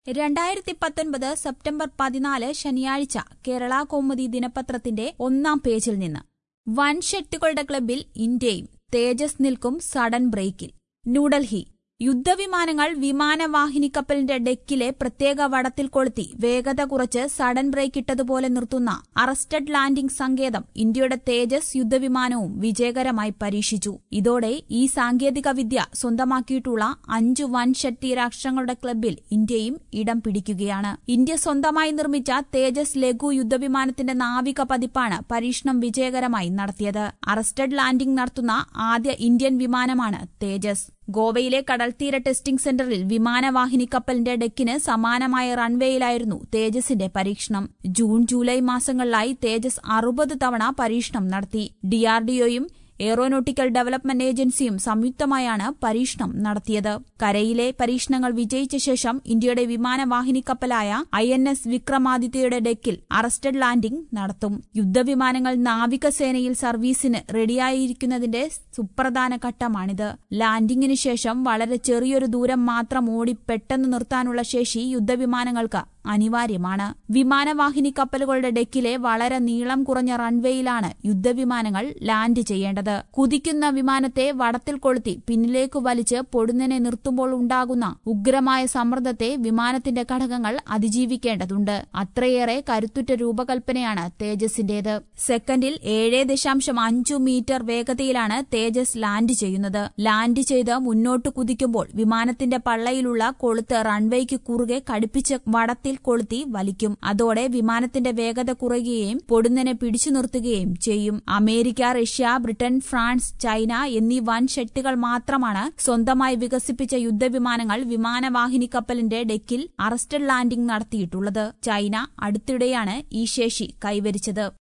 രണ്ടായിരത്തി പത്തൊൻപത് സെപ്റ്റംബർ പതിനാല് ശനിയാഴ്ച കേരള കൗമുദി ദിനപത്രത്തിന്റെ ഒന്നാം പേജിൽ നിന്ന് വൻ ഷെട്ടുകളുടെ ക്ലബിൽ ഇന്ത്യയും തേജസ് നിൽക്കും സഡൻ ബ്രേക്കിൽ ന്യൂഡൽഹി യുദ്ധവിമാനങ്ങൾ വിമാനവാഹിനി കപ്പലിന്റെ ഡെക്കിലെ പ്രത്യേക വടത്തിൽ കൊളുത്തി വേഗത കുറച്ച് സഡൻ ബ്രേക്ക് ഇട്ടതുപോലെ നിർത്തുന്ന അറസ്റ്റഡ് ലാൻഡിംഗ് സങ്കേതം ഇന്ത്യയുടെ തേജസ് യുദ്ധവിമാനവും വിജയകരമായി പരീക്ഷിച്ചു ഇതോടെ ഈ സാങ്കേതിക വിദ്യ സ്വന്തമാക്കിയിട്ടുള്ള അഞ്ചു വൻശക്തി രാഷ്ട്രങ്ങളുടെ ക്ലബിൽ ഇന്ത്യയും ഇടം പിടിക്കുകയാണ് ഇന്ത്യ സ്വന്തമായി നിർമ്മിച്ച തേജസ് ലഘു യുദ്ധവിമാനത്തിന്റെ നാവിക പതിപ്പാണ് പരീക്ഷണം വിജയകരമായി നടത്തിയത് അറസ്റ്റഡ് ലാൻഡിംഗ് നടത്തുന്ന ആദ്യ ഇന്ത്യൻ വിമാനമാണ് തേജസ് ഗോവയിലെ കടൽത്തീര ടെസ്റ്റിംഗ് സെന്ററിൽ വിമാനവാഹിനി കപ്പലിന്റെ ഡെക്കിന് സമാനമായ റൺവേയിലായിരുന്നു തേജസിന്റെ പരീക്ഷണം ജൂൺ ജൂലൈ മാസങ്ങളിലായി തേജസ് അറുപത് തവണ പരീക്ഷണം നടത്തി ഡിആർഡിഒയും എയ്റോനോട്ടിക്കൽ ഡെവലപ്മെന്റ് ഏജൻസിയും സംയുക്തമായാണ് പരീക്ഷണം നടത്തിയത് കരയിലെ പരീക്ഷണങ്ങൾ വിജയിച്ച ശേഷം ഇന്ത്യയുടെ വിമാനവാഹിനി കപ്പലായ ഐ എൻ എസ് വിക്രമാദിത്യയുടെ ഡെക്കിൽ അറസ്റ്റഡ് ലാൻഡിംഗ് നടത്തും യുദ്ധവിമാനങ്ങൾ നാവികസേനയിൽ സർവീസിന് റെഡിയായിരിക്കുന്നതിന്റെ സുപ്രധാന ഘട്ടമാണിത് ലാൻഡിംഗിന് ശേഷം വളരെ ചെറിയൊരു ദൂരം മാത്രം ഓടി പെട്ടെന്ന് നിർത്താനുള്ള ശേഷി യുദ്ധവിമാനങ്ങൾക്ക് അനിവാര്യമാണ് വിമാനവാഹിനി കപ്പലുകളുടെ ഡെക്കിലെ വളരെ നീളം കുറഞ്ഞ റൺവേയിലാണ് യുദ്ധവിമാനങ്ങൾ ലാൻഡ് ചെയ്യേണ്ടത് കുതിക്കുന്ന വിമാനത്തെ വടത്തിൽ കൊളുത്തി പിന്നിലേക്ക് വലിച്ച് പൊടുന്നനെ നിർത്തുമ്പോൾ ഉണ്ടാകുന്ന ഉഗ്രമായ സമ്മർദ്ദത്തെ വിമാനത്തിന്റെ ഘടകങ്ങൾ അതിജീവിക്കേണ്ടതുണ്ട് അത്രയേറെ കരുത്തുറ്റ രൂപകൽപ്പനയാണ് തേജസിന്റേത് സെക്കൻഡിൽ ഏഴ് ദശാംശം അഞ്ചു മീറ്റർ വേഗതയിലാണ് തേജസ് ലാൻഡ് ചെയ്യുന്നത് ലാൻഡ് ചെയ്ത് മുന്നോട്ട് കുതിക്കുമ്പോൾ വിമാനത്തിന്റെ പള്ളയിലുള്ള കൊളുത്ത് റൺവേക്ക് കുറുകെ കടുപ്പിച്ച് വടത്തിൽ കൊളുത്തി വലിക്കും അതോടെ വിമാനത്തിന്റെ വേഗത കുറയുകയും പൊടുന്നനെ പിടിച്ചു നിർത്തുകയും ചെയ്യും America Russia Britain France China എന്നീ വൻ ഷെട്ടുകൾ മാത്രമാണ് സ്വന്തമായി വികസിപ്പിച്ച യുദ്ധവിമാനങ്ങൾ വിമാനവാഹിനി കപ്പലിന്റെ ഡെക്കിൽ അറസ്റ്റഡ് ലാൻഡിംഗ് നടത്തിയിട്ടുള്ളത് ചൈന അടുത്തിടെയാണ് ഈ ശേഷി കൈവരിച്ചത്